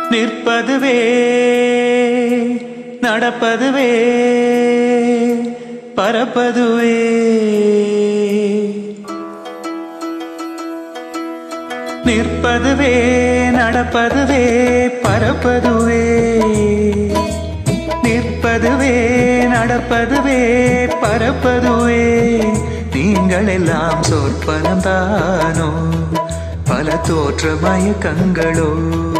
நிற்பதுவே நடப்பதுவே பரப்பதுவே நிற்பதுவே நடப்பதுவே பரப்பதுவே நிற்பதுவே நடப்பதுவே பரப்பதுவே நீங்கள் எல்லாம் சொற்பனந்தானோ பல தோற்ற மயக்கங்களோ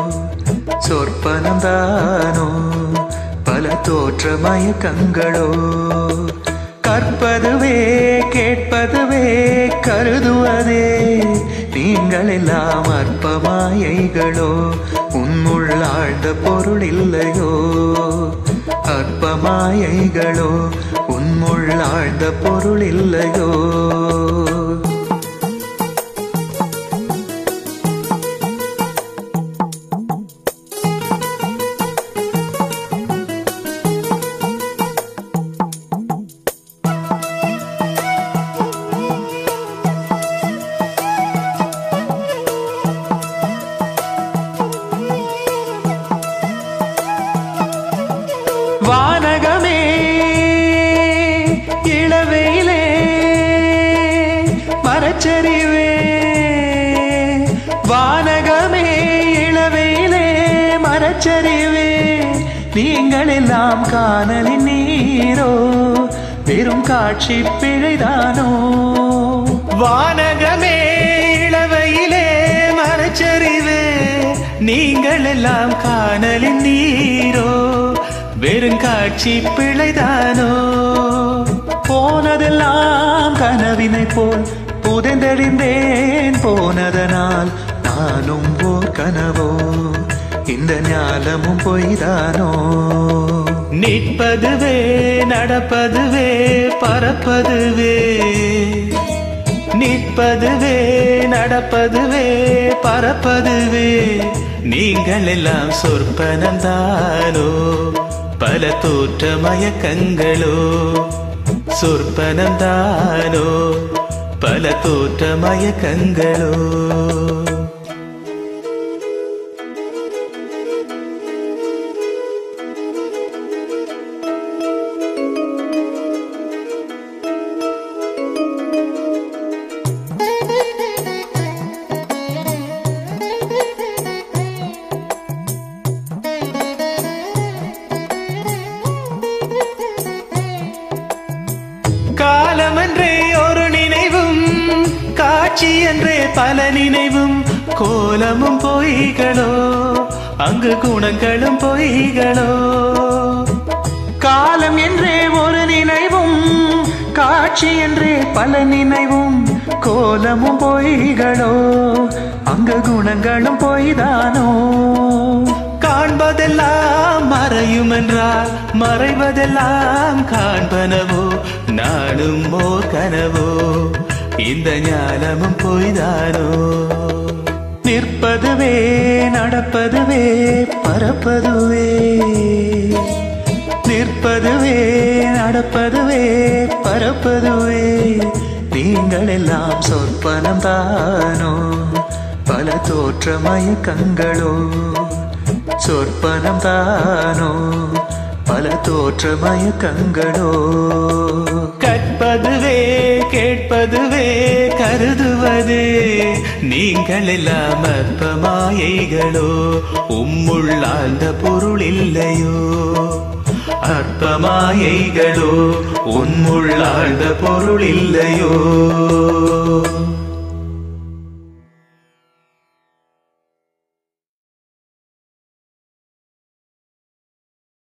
சொற்பனந்தானோ பல தோற்ற மயக்கங்களோ கற்பதுவே கேட்பதுவே கருதுவதே நீங்கள் எல்லாம் அற்பமாயைகளோ உன்னுள் ஆழ்ந்த பொருள் இல்லையோ அற்பமாயைகளோ உன்னுள் ஆழ்ந்த பொருள் இல்லையோ வானகமே இளவெயிலே மரச்சரிவே வானகமே இளவெயிலே மரச்சரிவே நீங்கள் எல்லாம் காணலின் நீரோ வெறும் காட்சி பிழைதானோ வானகமே இளவையிலே மரச்சரிவே நீங்கள் எல்லாம் காணலின் நீரோ வெறுங்காட்சி பிழைதானோ போனதெல்லாம் கனவினை போல் புதைந்தெறிந்தேன் போனதனால் நானும் ஓர் கனவோ இந்த ஞாலமும் பொய்தானோ நிற்பதுவே நடப்பதுவே பறப்பதுவே நிற்பதுவே நடப்பதுவே பறப்பதுவே நீங்கள் எல்லாம் சொற்பனந்தானோ பல தோற்ற மயக்கங்களோ சொற்பனந்தானோ பல தோற்ற மயக்கங்களோ காலமன்றே ஒரு நினைவும் காட்சி என்றே பல நினைவும் கோலமும் பொய்களோ அங்கு குணங்களும் பொய்களோ காலம் என்றே ஒரு நினைவும் காட்சி என்றே பல நினைவும் கோலமும் பொய்களோ அங்கு குணங்களும் பொய்தானோ காண்பதெல்லாம் மறையும் என்றால் மறைவதெல்லாம் காண்பனவோ நானும் ஓர் கனவோ இந்த ஞானமும் பொய்தானோ நிற்பதுவே நடப்பதுவே பரப்பதுவே நிற்பதுவே நடப்பதுவே பரப்பதுவே நீங்கள் எல்லாம் சொற்பனம் தானோ பல தோற்ற மயக்கங்களோ சொற்பனம் தானோ பல தோற்ற மயக்கங்களோ கற்பதுவே கேட்பதுவே கருதுவதே நீங்கள் எல்லாம் அற்பமாயைகளோ உம்முள் ஆழ்ந்த பொருள் இல்லையோ அற்பமாயைகளோ உன்முள் ஆழ்ந்த பொருள் இல்லையோ